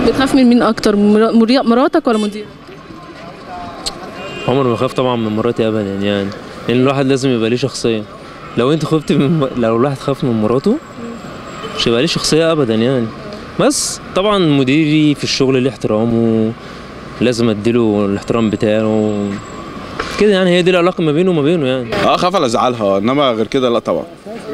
بتخاف من مين اكتر مر- مري- مراتك ولا مديرك عمري ما بخاف طبعا من مراتي ابدا يعني لان الواحد لازم يبقى ليه شخصيه لو انت خفت من لو الواحد خاف من مراته مش هيبقى ليه شخصيه ابدا يعني بس طبعا مديري في الشغل ليه احترامه لازم اديله الاحترام بتاعه كده يعني هي دي العلاقه ما بينه وما بينه يعني اه خاف على ازعلها انما غير كده لا طبعا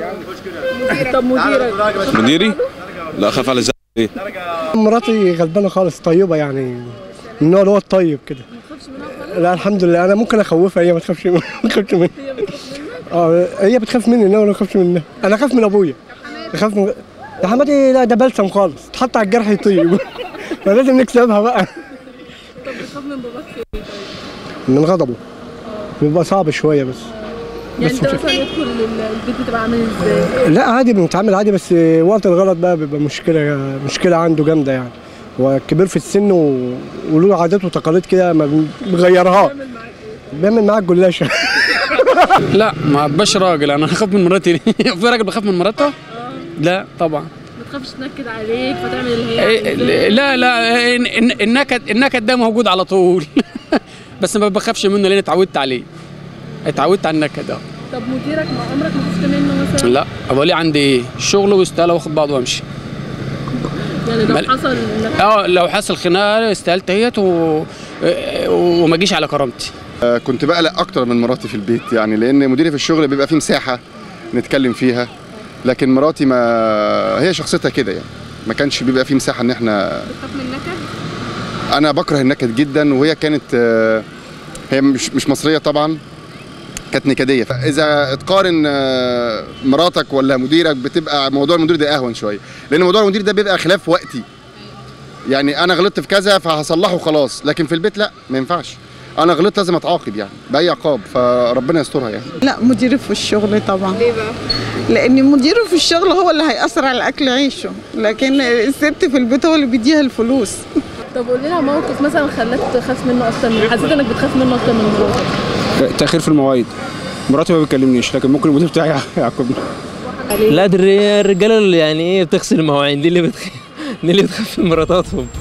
طب مديرك مديري لا خاف على ازعلها ايه مراتي غلبانه خالص طيبه يعني من النوع اللي هو الطيب كده لا الحمد لله انا ممكن اخوفها هي ما تخافش ما تخافش مني اه هي بتخاف مني انما انا ما بخافش منها انا اخاف من ابويا اخاف من يا حمادي لا ده بلسم خالص تحط على الجرح يطيب فلازم نكسبها بقى طب بتخاف من باباك في ايه من غضبه بيبقى صعب شويه بس يعني بس انت مش- مثلا يدخل البيت بتبقى عامل ازاي لا عادي بنتعامل عادي بس وقت الغلط بقى بيبقى مشكله مشكله عنده جامده يعني هو كبير في السن و... وله عادات وتقاليد كده ما بيغيرهاش بيعمل معاك جلاشه لا ما بقاش راجل انا هخاف من مراتي في راجل بخاف من مراته لا طبعا ما تخافش تنكد عليك فتعمل اللي هي إيه، عايزاه. لا لا إن- إن- النكد النكد ده موجود على طول بس ما بخافش منه لان اتعودت عليه اتعودت على النكد اه طب مديرك ما عمرك ما خفت منه مثلا لا ابقى ليه عندي ايه شغل واستقاله واخد بعض وامشي يعني لو مال- حصل انك اه لو حصل خناقه استقالت اهيت و... وما اجيش على كرامتي كنت بقلق اكتر من مراتي في البيت يعني لان مديري في الشغل بيبقى فيه مساحه نتكلم فيها لكن مراتي ما هي شخصيتها كده يعني ما كانش بيبقى فيه مساحه ان احنا بتخاف من النكد انا بكره النكد جدا وهي كانت آه، هي مش مش مصريه طبعا كانت نكديه فاذا تقارن آه، مراتك ولا مديرك بتبقى موضوع المدير ده اهون شويه لان موضوع المدير ده بيبقى خلاف وقتي يعني انا غلطت في كذا فهصلحه خلاص لكن في البيت لا ما ينفعش انا غلطت لازم اتعاقب يعني باي عقاب فربنا يسترها يعني لا مديري في الشغل طبعا ليه بقى لان مديره في الشغل هو اللي هيأثر على اكل عيشه لكن الست في البيت هو اللي بيديها الفلوس طب قول لنا موقف مثلا خلاك تخاف منه اكتر من حسيت انك بتخاف منه اكتر من مراتك تاخير في المواعيد مراتي ما بتكلمنيش لكن ممكن المدير بتاعي يعاقبني لا دي الرجاله اللي يعني ايه بتغسل المواعين دي اللي بتخ... دي اللي بتخاف من مراتاتهم